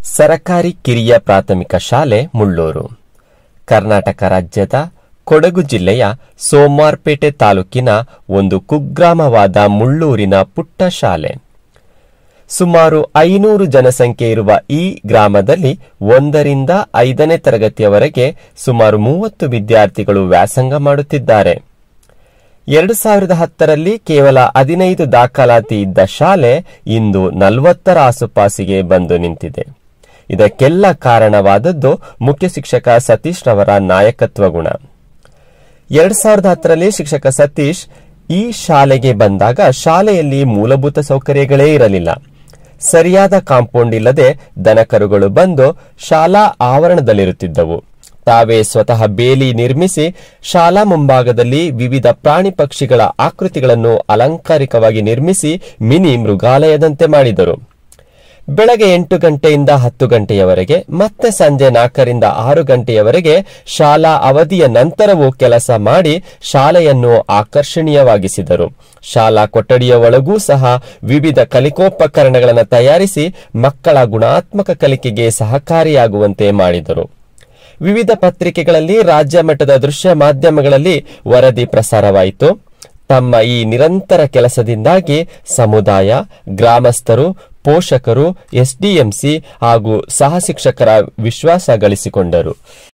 ಸರಕಾರಿ ಕಿರಿಯ ಪ್ರಾಥಮಿಕ ಶಾಲೆ ಮುಳ್ಳೂರು ಕರ್ನಾಟಕ ರಾಜ್ಯದ ಕೊಡಗು ಜಿಲ್ಲೆಯ ಸೋಮಾರ್ಪೇಟೆ ತಾಲೂಕಿನ ಒಂದು ಕುಗ್ರಾಮವಾದ ಮುಳ್ಳೂರಿನ ಪುಟ್ಟ ಶಾಲೆ ಸುಮಾರು ಐನೂರು ಜನಸಂಖ್ಯೆ ಇರುವ ಈ ಗ್ರಾಮದಲ್ಲಿ ಒಂದರಿಂದ ಐದನೇ ತರಗತಿಯವರೆಗೆ ಸುಮಾರು ಮೂವತ್ತು ವಿದ್ಯಾರ್ಥಿಗಳು ವ್ಯಾಸಂಗ ಮಾಡುತ್ತಿದ್ದಾರೆ ಎರಡು ಸಾವಿರದ ಹತ್ತರಲ್ಲಿ ಕೇವಲ ಹದಿನೈದು ದಾಖಲಾತಿ ಇದ್ದ ಶಾಲೆ ಇಂದು ನಲವತ್ತರ ಆಸುಪಾಸಿಗೆ ಬಂದು ನಿಂತಿದೆ ಇದಕ್ಕೆಲ್ಲ ಕಾರಣವಾದದ್ದು ಮುಖ್ಯ ಶಿಕ್ಷಕ ಸತೀಶ್ ರವರ ನಾಯಕತ್ವ ಗುಣ ಎರಡ್ ಸಾವಿರದ ಹತ್ತರಲ್ಲಿ ಶಿಕ್ಷಕ ಸತೀಶ್ ಈ ಶಾಲೆಗೆ ಬಂದಾಗ ಶಾಲೆಯಲ್ಲಿ ಮೂಲಭೂತ ಸೌಕರ್ಯಗಳೇ ಇರಲಿಲ್ಲ ಸರಿಯಾದ ಕಾಂಪೌಂಡ್ ಇಲ್ಲದೆ ದನಕರುಗಳು ಬಂದು ಶಾಲಾ ಆವರಣದಲ್ಲಿರುತ್ತಿದ್ದವು ತಾವೇ ಸ್ವತಃ ಬೇಲಿ ನಿರ್ಮಿಸಿ ಶಾಲಾ ಮುಂಭಾಗದಲ್ಲಿ ವಿವಿಧ ಪ್ರಾಣಿ ಪಕ್ಷಿಗಳ ಆಕೃತಿಗಳನ್ನು ಅಲಂಕಾರಿಕವಾಗಿ ನಿರ್ಮಿಸಿ ಮಿನಿ ಮೃಗಾಲಯದಂತೆ ಮಾಡಿದರು ಬೆಳಗ್ಗೆ ಎಂಟು ಗಂಟೆಯಿಂದ ಹತ್ತು ಗಂಟೆಯವರೆಗೆ ಮತ್ತೆ ಸಂಜೆ ನಾಲ್ಕರಿಂದ ಆರು ಗಂಟೆಯವರೆಗೆ ಶಾಲಾ ಅವಧಿಯ ನಂತರವೂ ಕೆಲಸ ಮಾಡಿ ಶಾಲೆಯನ್ನು ಆಕರ್ಷಣೀಯವಾಗಿಸಿದರು ಶಾಲಾ ಕೊಠಡಿಯ ಒಳಗೂ ಸಹ ವಿವಿಧ ಕಲಿಕೋಪಕರಣಗಳನ್ನು ತಯಾರಿಸಿ ಮಕ್ಕಳ ಗುಣಾತ್ಮಕ ಕಲಿಕೆಗೆ ಸಹಕಾರಿಯಾಗುವಂತೆ ಮಾಡಿದರು ವಿವಿಧ ಪತ್ರಿಕೆಗಳಲ್ಲಿ ರಾಜ್ಯ ಮಟ್ಟದ ದೃಶ್ಯ ಮಾಧ್ಯಮಗಳಲ್ಲಿ ವರದಿ ಪ್ರಸಾರವಾಯಿತು ತಮ್ಮ ಈ ನಿರಂತರ ಕೆಲಸದಿಂದಾಗಿ ಸಮುದಾಯ ಗ್ರಾಮಸ್ಥರು ಪೋಷಕರು ಎಸ್ಡಿಎಂಸಿ ಹಾಗೂ ಸಹ ಶಿಕ್ಷಕರ ವಿಶ್ವಾಸ ಗಳಿಸಿಕೊಂಡರು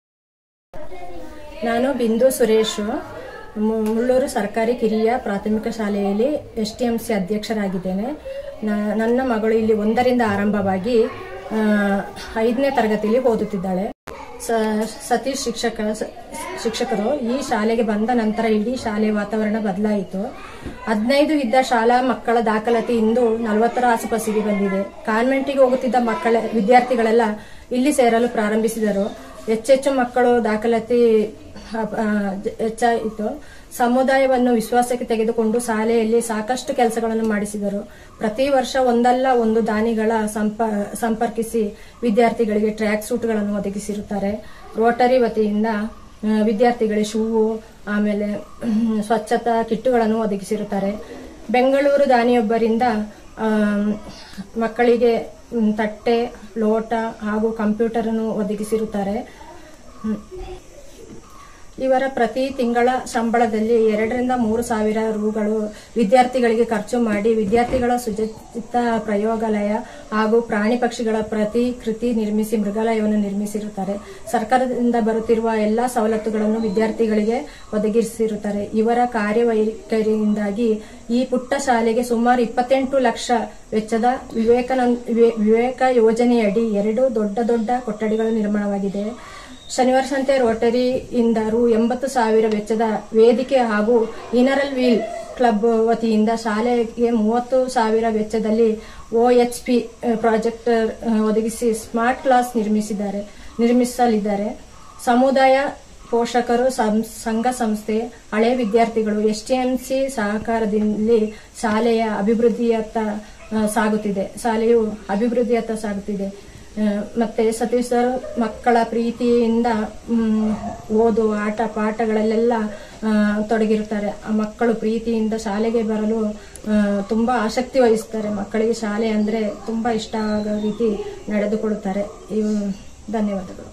ನಾನು ಬಿಂದು ಸುರೇಶ್ ಮು- ಮುಳ್ಳೂರು ಸರ್ಕಾರಿ ಕಿರಿಯ ಪ್ರಾಥಮಿಕ ಶಾಲೆಯಲ್ಲಿ ಎಸ್ ಟಿ ಎಂ ಸಿ ಅಧ್ಯಕ್ಷರಾಗಿದ್ದೇನೆ ನ- ನನ್ನ ಮಗಳು ಇಲ್ಲಿ ಒಂದರಿಂದ ಆರಂಭವಾಗಿ ಆ, ಐದನೇ ತರಗತಿಯಲ್ಲಿ ಓದುತ್ತಿದ್ದಾಳೆ ಸ- ಸತೀಶ್ ಶಿಕ್ಷಕ ಸ- ಶಿಕ್ಷಕರು ಈ ಶಾಲೆಗೆ ಬಂದ ನಂತರ ಇಡೀ ಶಾಲೆಯ ವಾತಾವರಣ ಬದಲಾಯಿತು ಹದಿನೈದು ಇದ್ದ ಶಾಲಾ ಮಕ್ಕಳ ದಾಖಲಾತಿ ಇಂದು ನಲವತ್ತರ ಆಸುಪಾಸಿಗೆ ಬಂದಿದೆ ಕಾನ್ವೆಂಟಿಗೆ ಹೋಗುತ್ತಿದ್ದ ಮಕ್ಕಳ ವಿದ್ಯಾರ್ಥಿಗಳೆಲ್ಲ ಇಲ್ಲಿ ಸೇರಲು ಪ್ರಾರಂಭಿಸಿದರು ಹೆಚ್ಚೆಚ್ಚು ಮಕ್ಕಳು ದಾಖಲಾತಿ ಆ, ಆ, ಜ- ಹೆಚ್ಚಾಯಿತು ಸಮುದಾಯವನ್ನು ವಿಶ್ವಾಸಕ್ಕೆ ತೆಗೆದುಕೊಂಡು ಶಾಲೆಯಲ್ಲಿ ಸಾಕಷ್ಟು ಕೆಲಸಗಳನ್ನು ಮಾಡಿಸಿದರು ಪ್ರತಿ ವರ್ಷ ಒಂದಲ್ಲ ಒಂದು ದಾನಿಗಳ ಸಂಪ ಸಂಪರ್ಕಿಸಿ ವಿದ್ಯಾರ್ಥಿಗಳಿಗೆ ಟ್ರ್ಯಾಕ್ ಸೂಟ್ಗಳನ್ನು ಒದಗಿಸಿರುತ್ತಾರೆ ರೋಟರಿ ವತಿಯಿಂದ ಆ, ವಿದ್ಯಾರ್ಥಿಗಳಿಗೆ ಶೂವು ಆಮೇಲೆ ಹ್ಮ್, ಸ್ವಚ್ಛತಾ ಕಿಟ್ಟುಗಳನ್ನು ಒದಗಿಸಿರುತ್ತಾರೆ ಬೆಂಗಳೂರು ದಾನಿಯೊಬ್ಬರಿಂದ ಆಮ್, ಮಕ್ಕಳಿಗೆ ಹ್ಮ್, ತಟ್ಟೆ ಲೋಟ ಹಾಗೂ ಕಂಪ್ಯೂಟರ್ ಅನ್ನು ಒದಗಿಸಿರುತ್ತಾರೆ ಹ್ಮ್. ಇವರ ಪ್ರತಿ ತಿಂಗಳ ಸಂಬಳದಲ್ಲಿ ಎರಡರಿಂದ ಮೂರು ಸಾವಿರ ರೂಗಳು ವಿದ್ಯಾರ್ಥಿಗಳಿಗೆ ಖರ್ಚು ಮಾಡಿ ವಿದ್ಯಾರ್ಥಿಗಳ ಸುಜಾತ ಪ್ರಯೋಗಾಲಯ ಹಾಗೂ ಪ್ರಾಣಿ ಪಕ್ಷಿಗಳ ಪ್ರತಿಕೃತಿ ನಿರ್ಮಿಸಿ ಮೃಗಾಲಯವನ್ನು ನಿರ್ಮಿಸಿರುತ್ತಾರೆ ಸರ್ಕಾರದಿಂದ ಬರುತ್ತಿರುವ ಎಲ್ಲಾ ಸವಲತ್ತುಗಳನ್ನು ವಿದ್ಯಾರ್ಥಿಗಳಿಗೆ ಒದಗಿಸಿರುತ್ತಾರೆ ಇವರ ಕಾರ್ಯವೈಖರಿಯಿಂದಾಗಿ ಈ ಪುಟ್ಟ ಶಾಲೆಗೆ ಸುಮಾರು ಇಪ್ಪತ್ತೆಂಟು ಲಕ್ಷ ವೆಚ್ಚದ ವಿವೇಕಾನಂದ ವಿವೇ- ವಿವೇಕ ಯೋಜನೆಯಡಿ ಎರಡು ದೊಡ್ಡ ದೊಡ್ಡ ಕೊಠಡಿಗಳು ನಿರ್ಮಾಣವಾಗಿದೆ ಶನಿವಾರ ಸಂತೆ ರೋಟರಿಯಿಂದ ರು ಎಂಬತ್ತು ಸಾವಿರ ವೆಚ್ಚದ ವೇದಿಕೆ ಹಾಗೂ ಇನರಲ್ ವೀಲ್ ಕ್ಲಬ್ ವತಿಯಿಂದ ಶಾಲೆಗೆ ಮೂವತ್ತು ಸಾವಿರ ವೆಚ್ಚದಲ್ಲಿ ಒಎಚ್ಪಿ ಪ್ರಾಜೆಕ್ಟರ್ ಒದಗಿಸಿ ಸ್ಮಾರ್ಟ್ ಕ್ಲಾಸ್ ನಿರ್ಮಿಸಿದ್ದಾರೆ ನಿರ್ಮಿಸಲಿದ್ದಾರೆ ಸಮುದಾಯ ಪೋಷಕರು ಸಂ- ಸಂಘ ಸಂಸ್ಥೆ ಹಳೆ ವಿದ್ಯಾರ್ಥಿಗಳು ಎಸ್ಟಿಎಂಸಿ ಸಹಕಾರದಲ್ಲಿ ಶಾಲೆಯ ಅಭಿವೃದ್ಧಿಯತ್ತ ಆ, ಸಾಗುತ್ತಿದೆ ಶಾಲೆಯು ಅಭಿವೃದ್ಧಿಯತ್ತ ಸಾಗುತ್ತಿದೆ ಆ, ಮತ್ತೆ ಸತೀಶ್ ಸರ್ ಮಕ್ಕಳ ಪ್ರೀತಿಯಿಂದ ಮ್, ಓದು ಆಟ ಪಾಠಗಳಲ್ಲೆಲ್ಲ ಆ, ತೊಡಗಿರುತ್ತಾರೆ ಆ ಮಕ್ಕಳು ಪ್ರೀತಿಯಿಂದ ಶಾಲೆಗೆ ಬರಲು ಆ, ತುಂಬಾ ಆಸಕ್ತಿ ವಹಿಸ್ತಾರೆ ಮಕ್ಕಳಿಗೆ ಶಾಲೆ ಅಂದ್ರೆ ತುಂಬಾ ಇಷ್ಟ ಆಗೋ ರೀತಿ ನಡೆದುಕೊಳ್ಳುತ್ತಾರೆ ಇವು ಧನ್ಯವಾದಗಳು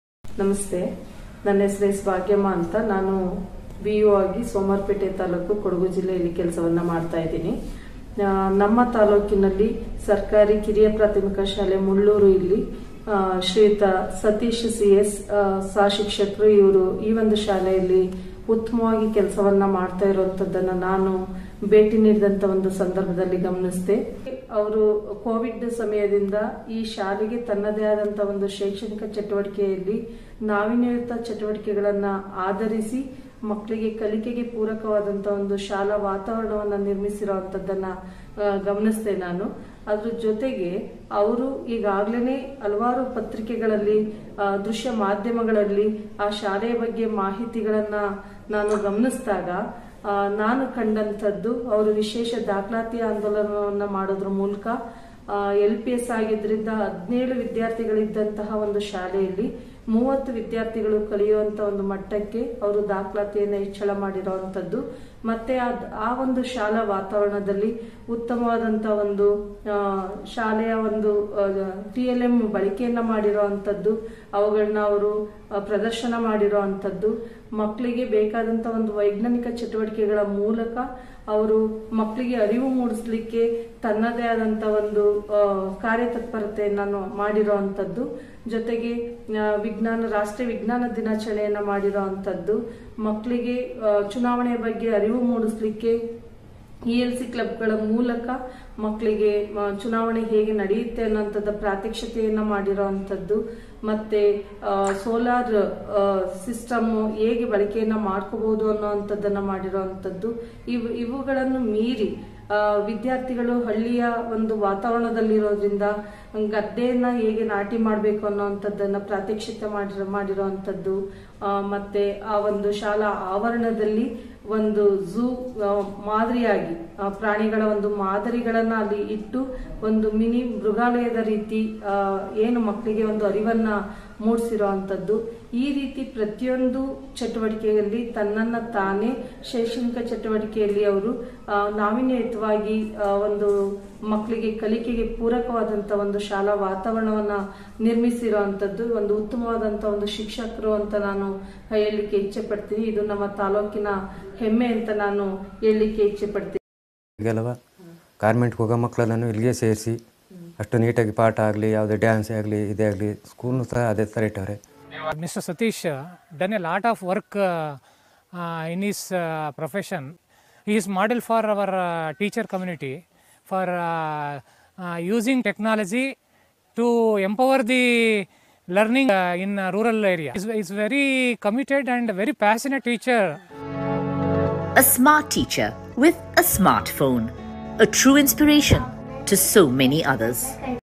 ನಮಸ್ತೆ ನನ್ನ ಹೆಸರು ಎಸ್ ಭಾಗ್ಯಮ್ಮ ಅಂತ ನಾನು ಬಿ ಯು ಆಗಿ ಸೋಮವಾರಪೇಟೆ ತಾಲೂಕು ಕೊಡಗು ಜಿಲ್ಲೆಯಲ್ಲಿ ಕೆಲಸವನ್ನ ಮಾಡ್ತಾ ಇದ್ದೀನಿ ಆ, ನಮ್ಮ ತಾಲೂಕಿನಲ್ಲಿ ಸರ್ಕಾರಿ ಕಿರಿಯ ಪ್ರಾಥಮಿಕ ಶಾಲೆ ಮುಳ್ಳೂರು ಇಲ್ಲಿ ಆ, ಶ್ರೀಯುತ ಸತೀಶ್ ಸಿ ಎಸ್ ಸಹ ಶಿಕ್ಷಕರು ಇವರು ಈ ಒಂದು ಶಾಲೆಯಲ್ಲಿ ಉತ್ತಮವಾಗಿ ಕೆಲಸವನ್ನ ಮಾಡ್ತಾ ಇರುವಂತದ್ದನ್ನ ನಾನು ಭೇಟಿ ನೀಡಿದಂತ ಒಂದು ಸಂದರ್ಭದಲ್ಲಿ ಗಮನಿಸಿದೆ ಅವರು ಕೋವಿಡ್ ಸಮಯದಿಂದ ಈ ಶಾಲೆಗೆ ತನ್ನದೇ ಆದಂತ ಒಂದು ಶೈಕ್ಷಣಿಕ ಚಟುವಟಿಕೆಯಲ್ಲಿ ನಾವೀನ್ಯಯುತ ಚಟುವಟಿಕೆಗಳನ್ನ ಆಧರಿಸಿ ಮಕ್ಕಳಿಗೆ ಕಲಿಕೆಗೆ ಪೂರಕವಾದಂತ ಒಂದು ಶಾಲಾ ವಾತಾವರಣವನ್ನ ನಿರ್ಮಿಸಿರುವಂತದ್ದನ್ನ ಆ, ಗಮನಿಸಿದೆ ನಾನು ಅದ್ರ ಜೊತೆಗೆ ಅವರು ಈಗಾಗ್ಲೇನೆ ಹಲವಾರು ಪತ್ರಿಕೆಗಳಲ್ಲಿ ಆ, ದೃಶ್ಯ ಮಾಧ್ಯಮಗಳಲ್ಲಿ ಆ ಶಾಲೆಯ ಬಗ್ಗೆ ಮಾಹಿತಿಗಳನ್ನ ನಾನು ಗಮನಿಸಿದಾಗ ಆ, ನಾನು ಕಂಡಂಥದ್ದು ಅವರು ವಿಶೇಷ ದಾಖಲಾತಿ ಆಂದೋಲನವನ್ನ ಮಾಡೋದ್ರ ಮೂಲಕ ಎಲ್ ಪಿ ಎಸ್ ಆಗಿದ್ರಿಂದ ಹದಿನೇಳು ವಿದ್ಯಾರ್ಥಿಗಳಿದ್ದಂತಹ ಒಂದು ಶಾಲೆಯಲ್ಲಿ ಮೂವತ್ತು ವಿದ್ಯಾರ್ಥಿಗಳು ಕಲಿಯುವಂತ ಒಂದು ಮಟ್ಟಕ್ಕೆ ಅವರು ದಾಖಲಾತಿಯನ್ನು ಹೆಚ್ಚಳ ಮಾಡಿರುವಂತದ್ದು ಮತ್ತೆ ಅದ್- ಆ ಒಂದು ಶಾಲಾ ವಾತಾವರಣದಲ್ಲಿ ಉತ್ತಮವಾದಂತ ಒಂದು ಆ, ಶಾಲೆಯ ಒಂದು ಟಿ ಎಲ್ ಎಂ ಬಳಕೆಯನ್ನ ಮಾಡಿರುವಂತದ್ದು ಅವುಗಳನ್ನ ಅವರು ಆ, ಪ್ರದರ್ಶನ ಮಾಡಿರುವಂತದ್ದು ಮಕ್ಕಳಿಗೆ ಬೇಕಾದಂತ ಒಂದು ವೈಜ್ಞಾನಿಕ ಚಟುವಟಿಕೆಗಳ ಮೂಲಕ ಅವರು ಮಕ್ಕಳಿಗೆ ಅರಿವು ಮೂಡಿಸ್ಲಿಕ್ಕೆ ತನ್ನದೇ ಆದಂತ ಒಂದು ಆ, ಕಾರ್ಯತತ್ಪರತೆಯನ್ನು ಮಾಡಿರುವಂತದ್ದು ಜೊತೆಗೆ ಆ, ವಿಜ್ಞಾನ ರಾಷ್ಟ್ರೀಯ ವಿಜ್ಞಾನ ದಿನಾಚರಣೆಯನ್ನ ಮಾಡಿರುವಂತದ್ದು ಮಕ್ಕಳಿಗೆ ಆ, ಚುನಾವಣೆ ಬಗ್ಗೆ ಅರಿವು ಮೂಡಿಸ್ಲಿಕ್ಕೆ ಇ ಎಲ್ ಸಿ ಕ್ಲಬ್ಗಳ ಮೂಲಕ ಮಕ್ಕಳಿಗೆ ಆ, ಚುನಾವಣೆ ಹೇಗೆ ನಡೆಯುತ್ತೆ ಅನ್ನೋಂಥದ್ದು ಪ್ರಾತ್ಯಕ್ಷತೆಯನ್ನ ಮಾಡಿರೋವಂಥದ್ದು ಮತ್ತೆ ಸೋಲಾರ್ ಸಿಸ್ಟಮ್ ಹೇಗೆ ಬಳಕೆಯನ್ನ ಮಾಡ್ಕೋಬಹುದು ಅನ್ನೋವಂಥದ್ದನ್ನ ಮಾಡಿರೋವಂಥದ್ದು ಇವು ಇವುಗಳನ್ನು ಮೀರಿ ಆ, ವಿದ್ಯಾರ್ಥಿಗಳು ಹಳ್ಳಿಯ ಒಂದು ವಾತಾವರಣದಲ್ಲಿರೋದ್ರಿಂದ ಗದ್ದೆಯನ್ನ ಹೇಗೆ ನಾಟಿ ಮಾಡಬೇಕು ಅನ್ನೋವಂಥದ್ದನ್ನ ಪ್ರಾತ್ಯಕ್ಷಿತೆ ಮಾಡಿರೋ ಮಾಡಿರೋವಂಥದ್ದು ಆ, ಮತ್ತೆ ಆ ಒಂದು ಶಾಲಾ ಆವರಣದಲ್ಲಿ ಒಂದು ಝೂ ಮಾದರಿಯಾಗಿ ಆ, ಪ್ರಾಣಿಗಳ ಒಂದು ಮಾದರಿಗಳನ್ನ ಅಲ್ಲಿ ಇಟ್ಟು ಒಂದು ಮಿನಿ ಮೃಗಾಲಯದ ರೀತಿ ಆ, ಏನು ಮಕ್ಕಳಿಗೆ ಒಂದು ಅರಿವನ್ನ ಮೂಡಿಸಿರುವಂತದ್ದು ಈ ರೀತಿ ಪ್ರತಿಯೊಂದು ಚಟುವಟಿಕೆಯಲ್ಲಿ ತನ್ನನ್ನ ತಾನೇ ಶೈಕ್ಷಣಿಕ ಚಟುವಟಿಕೆಯಲ್ಲಿ ಅವರು ಆ, ನಾವೀನ್ಯಯುತವಾಗಿ ಆ, ಒಂದು ಮಕ್ಕಳಿಗೆ ಕಲಿಕೆಗೆ ಪೂರಕವಾದಂತ ಒಂದು ಶಾಲಾ ವಾತಾವರಣವನ್ನ ನಿರ್ಮಿಸಿರುವಂತದ್ದು ಒಂದು ಉತ್ತಮವಾದಂತ ಒಂದು ಶಿಕ್ಷಕರು ಅಂತ ನಾನು ಹೇಳಲಿಕ್ಕೆ ಇಚ್ಛೆ ಪಡ್ತೀನಿ ಇದು ನಮ್ಮ ತಾಲೂಕಿನ ಹೆಮ್ಮೆ ಅಂತ ನಾನು ಹೇಳಲಿಕ್ಕೆ ಇಚ್ಛೆ ಪಡ್ತೀನಿ ಈಗೆಲ್ಲವ ಗಾರ್ಮೆಂಟ್ಗೆ ಹೋಗೋ ಮಕ್ಕಳನ್ನು ಇಲ್ಲಿಗೆ ಸೇರಿಸಿ ಅಷ್ಟು ನೀಟಾಗಿ ಪಾಠ ಆಗಲಿ ಯಾವುದೇ ಡ್ಯಾನ್ಸ್ ಆಗಲಿ ಇದೇ ಆಗಲಿ ಸ್ಕೂಲ್ನು ಸಹ ಅದೇ ಥರ ಇಟ್ಟವ್ರೆ Mr. Satish uh, done a lot of work uh, uh, in his uh, profession. He is model for our uh, teacher community for uh, uh, using technology to empower the learning uh, in uh, rural area. He's, he's very committed and very passionate teacher. A smart teacher with a smartphone. A true inspiration to so many others.